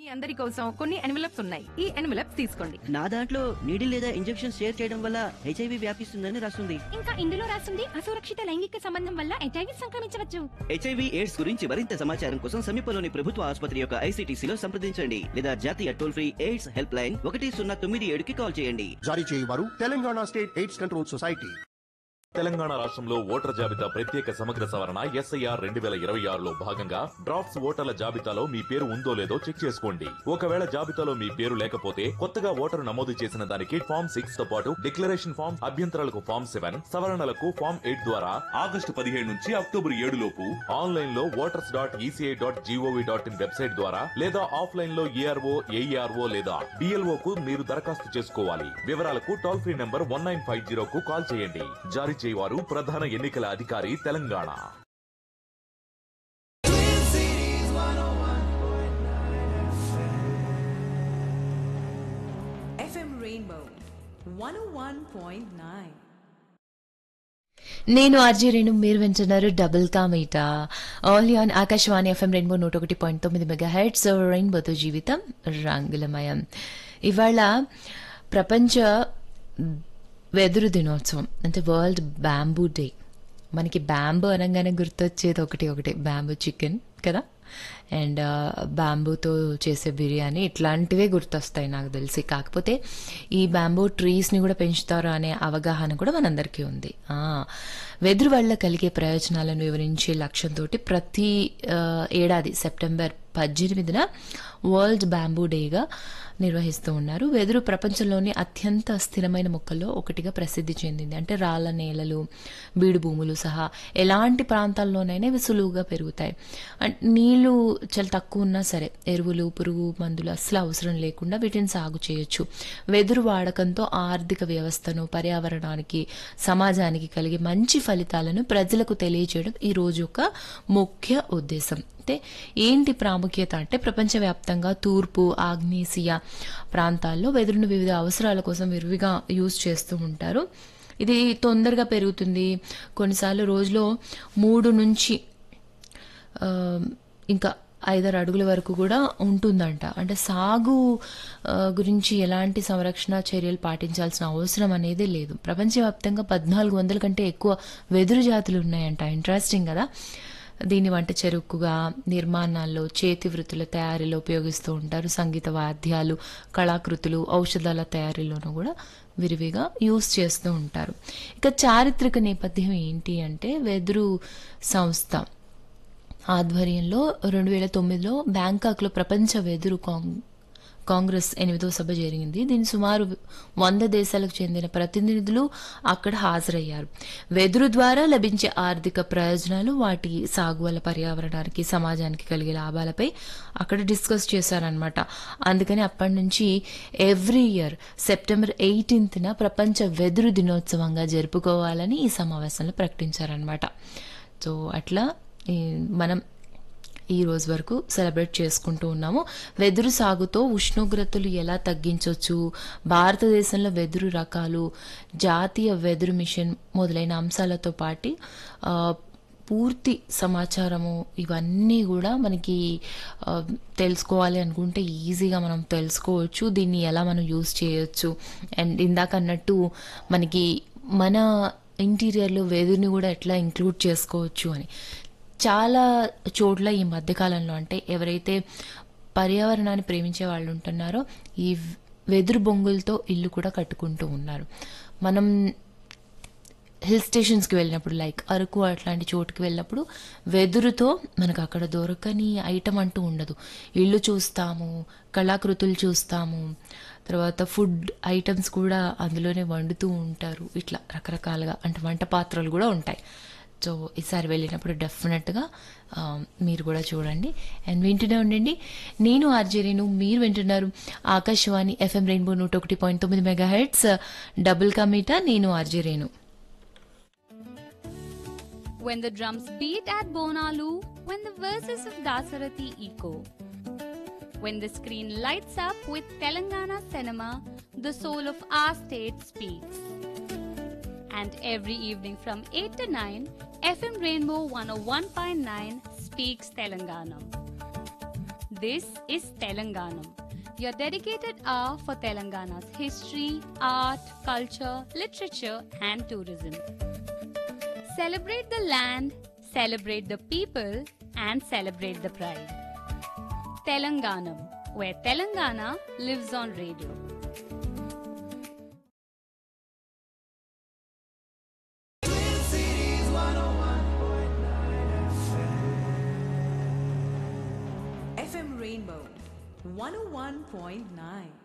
మీ అందరి కోసం కొన్ని ఎన్వలప్స్ ఉన్నాయి ఈ ఎన్వలప్స్ తీసుకోండి నా దాంట్లో నీడిల్ లేదా ఇంజెక్షన్ షేర్ చేయడం వల్ల హెచ్ఐవి వ్యాపిస్తుందని రాస్తుంది ఇంకా ఇందులో రాస్తుంది అసురక్షిత లైంగిక సంబంధం వల్ల హెచ్ఐవి సంక్రమించవచ్చు హెచ్ఐవి ఎయిడ్స్ గురించి మరింత సమాచారం కోసం సమీపంలోని ప్రభుత్వ ఆసుపత్రి యొక్క ఐసీటీసీలో సంప్రదించండి లేదా జాతీయ toll free AIDS helpline ఒకటి సున్నా తొమ్మిది ఏడుకి కాల్ చేయండి జారీ చేయవారు Telangana state AIDS control society Telangana రాష్ట్రంలో ఓటర్ జాబితా ప్రత్యేక సమగ్ర సవరణ ఎస్ఐఆర్ రెండు వేల ఇరవై ఆరులో భాగంగా డ్రాఫ్ట్స్ ఓటర్ల జాబితాలో మీ పేరు ఉందో లేదో చెక్ చేసుకోండి ఒకవేళ జాబితాలో మీ పేరు లేకపోతే కొత్తగా ఓటరు నమోదు చేసిన దానికి ఫామ్ సిక్స్ తో పాటు డిక్లరేషన్ ఫామ్ అభ్యంతరాలకు ఫామ్ సెవెన్ సవరణలకు ఫామ్ ఎయిట్ ద్వారా ఆగస్టు పదిహేడు నుంచి అక్టోబర్ ఏడు లోపు ఆన్లైన్ లో voters dot ECI dot GOV dot in website ద్వారా లేదా ఆఫ్లైన్ లో ఏఆర్ఓ ఏఈఆర్ఓ లేదా డిఎల్ఓ కు మీరు దరఖాస్తు చేసుకోవాలి వివరాలకు toll free number one nine five zero కు కాల్ చేయండి జారీ చేయవారు ప్రధాన ఎన్నికల అధికారి తెలంగాణ FM Rainbow 101.9. నేను ఆర్జీ రేణు మీరు వింటున్నారు double ka meetha only on Akashvani FM rainbow నూట ఒకటి పాయింట్ తొమ్మిది మెగా హెడ్స్ రెయిన్బోతో జీవితం రంగులమయం ఇవాళ ప్రపంచ వెదురు దినోత్సవం అంటే వరల్డ్ బ్యాంబూ డే మనకి బ్యాంబూ అనగానే గుర్తొచ్చేది ఒకటి ఒకటి బ్యాంబూ చికెన్ కదా అండ్ బ్యాంబూతో చేసే బిర్యానీ ఇట్లాంటివే గుర్తొస్తాయి నాకు తెలిసి కాకపోతే ఈ బ్యాంబూ ట్రీస్ని కూడా పెంచుతారు అనే అవగాహన కూడా మనందరికీ ఉంది ఆ, వెదురు వల్ల కలిగే ప్రయోజనాలను వివరించే లక్ష్యంతో ప్రతి ఆ, ఏడాది సెప్టెంబర్ పద్దెనిమిదిన వరల్డ్ బ్యాంబూ డేగా నిర్వహిస్తూ ఉన్నారు వెదురు ప్రపంచంలోని అత్యంత స్థిరమైన మొక్కల్లో ఒకటిగా ప్రసిద్ధి చెందింది అంటే రాళ్ల నేలలు బీడు భూములు సహా ఎలాంటి ప్రాంతాల్లోనైనా ఇవి సులువుగా పెరుగుతాయి అండ్ నీళ్లు చాలా తక్కువ ఉన్నా సరే ఎరువులు పురుగు మందులు అస్సలు అవసరం లేకుండా వీటిని సాగు చేయొచ్చు వెదురు వాడకంతో ఆర్థిక వ్యవస్థను పర్యావరణానికి సమాజానికి కలిగే మంచి ఫలితాలను ప్రజలకు తెలియజేయడం ఈ రోజు యొక్క ముఖ్య ఉద్దేశం అయితే ఏంటి ప్రాముఖ్యత అంటే ప్రపంచవ్యాప్తంగా తూర్పు ఆగ్నేసియా ప్రాంతాల్లో వెదురును వివిధ అవసరాల కోసం విరివిగా యూజ్ చేస్తూ ఉంటారు ఇది తొందరగా పెరుగుతుంది కొన్నిసార్లు రోజులో మూడు నుంచి ఆ, ఇంకా ఐదారు అడుగుల వరకు కూడా ఉంటుందంట అంటే సాగు ఆ, గురించి ఎలాంటి సంరక్షణ చర్యలు పాటించాల్సిన అవసరం అనేది లేదు ప్రపంచవ్యాప్తంగా పద్నాలుగు వందల కంటే ఎక్కువ వెదురు జాతులు ఉన్నాయంట ఇంట్రెస్టింగ్ కదా దీన్ని వంట చెరుకుగా నిర్మాణాల్లో చేతి వృత్తుల తయారీలో ఉపయోగిస్తూ ఉంటారు సంగీత వాద్యాలు కళాకృతులు ఔషధాల తయారీలోనూ కూడా విరివిగా యూస్ చేస్తూ ఉంటారు ఇక చారిత్రక నేపథ్యం ఏంటి అంటే వెదురు సంస్థ ఆధ్వర్యంలో రెండు వేల తొమ్మిదిలో బ్యాంకాక్లో ప్రపంచ వెదురు కాంగ్ కాంగ్రెస్ ఎనిమిదో సభ జరిగింది దీని సుమారు వంద దేశాలకు చెందిన ప్రతినిధులు అక్కడ హాజరయ్యారు వెదురు ద్వారా లభించే ఆర్థిక ప్రయోజనాలు వాటి సాగు వల్ల పర్యావరణానికి సమాజానికి కలిగే లాభాలపై అక్కడ డిస్కస్ చేశారనమాట అందుకని అప్పటి నుంచి ఎవ్రీ ఇయర్ సెప్టెంబర్ ఎయిటీన్త్న ప్రపంచ వెదురు దినోత్సవంగా జరుపుకోవాలని ఈ సమావేశంలో ప్రకటించారనమాట సో అట్లా ఈ మనం ఈ రోజు వరకు సెలబ్రేట్ చేసుకుంటూ ఉన్నాము వెదురు సాగుతో ఉష్ణోగ్రతలు ఎలా తగ్గించవచ్చు భారతదేశంలో వెదురు రకాలు జాతీయ వెదురు మిషన్ మొదలైన అంశాలతో పాటు ఆ, పూర్తి సమాచారము ఇవన్నీ కూడా మనకి ఆ, తెలుసుకోవాలి అనుకుంటే ఈజీగా మనం తెలుసుకోవచ్చు దీన్ని ఎలా మనం యూజ్ చేయొచ్చు అండ్ ఇందాక అన్నట్టు మనకి మన ఇంటీరియర్లో వెదురుని కూడా ఎట్లా ఇంక్లూడ్ చేసుకోవచ్చు అని చాలా చోట్ల ఈ మధ్యకాలంలో అంటే ఎవరైతే పర్యావరణాన్ని ప్రేమించే వాళ్ళు ఉంటున్నారో ఈ వెదురు బొంగులతో ఇల్లు కూడా కట్టుకుంటూ ఉన్నారు మనం హిల్ స్టేషన్స్కి వెళ్ళినప్పుడు లైక్ అరకు అట్లాంటి చోటుకి వెళ్ళినప్పుడు వెదురుతో మనకు అక్కడ దొరకని ఐటమ్ అంటూ ఉండదు ఇల్లు చూస్తాము కళాకృతులు చూస్తాము తర్వాత ఫుడ్ ఐటమ్స్ కూడా అందులోనే వండుతూ ఉంటారు ఇట్లా రకరకాలుగా అంటే వంట పాత్రలు కూడా ఉంటాయి సో ఈసారి వెళ్ళినప్పుడు డెఫినెట్గా ఆ, మీరు కూడా చూడండి అండ్ వింటూనే ఉండండి నేను ఆర్జేరేను మీరు వింటున్నారు ఆకాశవాణి ఎఫ్ఎం రెయిన్బో నూట ఒకటి పాయింట్ తొమ్మిది మెగా హెడ్స్ డబుల్ కమీటా నేను ఆర్జేరేను When the drums beat at Bonalu, when the verses of Dasarathi echo, when the screen lights up with Telangana cinema, the soul of our state speaks. And every evening from 8 to 9, FM Rainbow 101.9 speaks Telangana. This is Telanganam, your dedicated hour for Telangana's history, art, culture, literature, and tourism. Celebrate the land, celebrate the people, and celebrate the pride. Telanganam, where Telangana lives on radio. FM Rainbow 101.9.